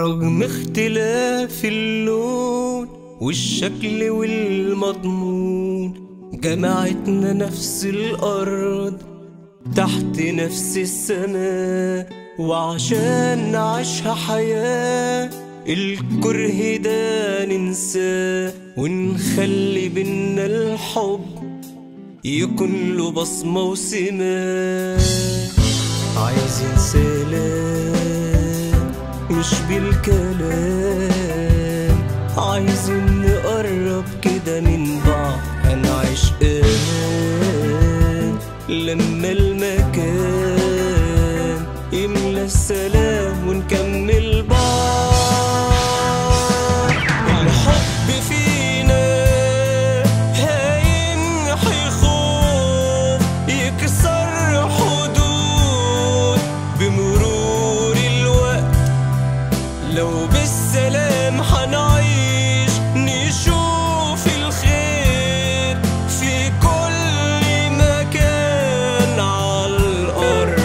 رغم اختلاف اللون والشكل والمضمون جمعتنا نفس الأرض تحت نفس السماء وعشان نعيشها حياة الكره ده ننساه ونخلي بينا الحب يكون له بصمة وسمة عايزين سلام مش بالكلام عايزين نقرب كده من بعض هنعيش امان لما المكان يملى السلام ونكمل بعض الحب فينا هيمحي خوف يكسر حدود بمرور الوقت لو بالسلام حنعيش نشوف الخير في كل مكان على الأرض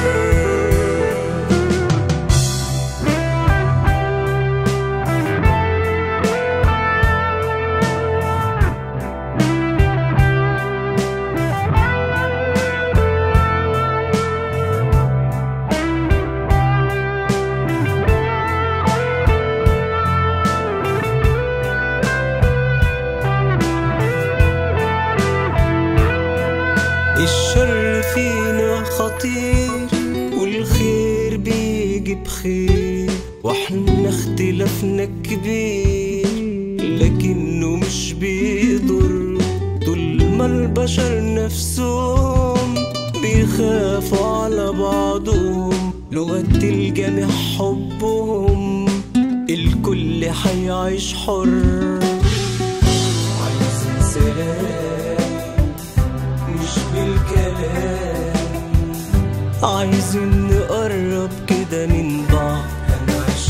الشر فينا خطير والخير بيجي بخير واحنا اختلافنا كبير لكنه مش بيضر طول ما البشر نفسهم بيخافوا على بعضهم لغة الجميع حبهم الكل حيعيش حر عايزين سلام مش بالكلام عايزين نقرب كده من بعض هنعيش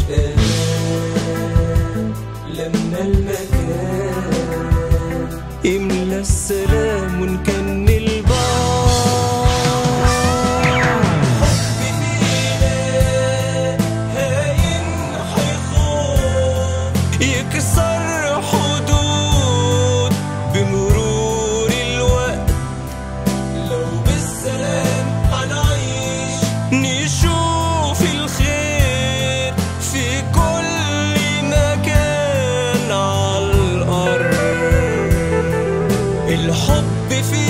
امان لما المكان يملى السلام ونكمل بعض حب فينا هيمحي خوف يكسر حدود بمرور الوقت لو بالسلام هنعيش نشوف الخير في كل مكان على الأرض الحب في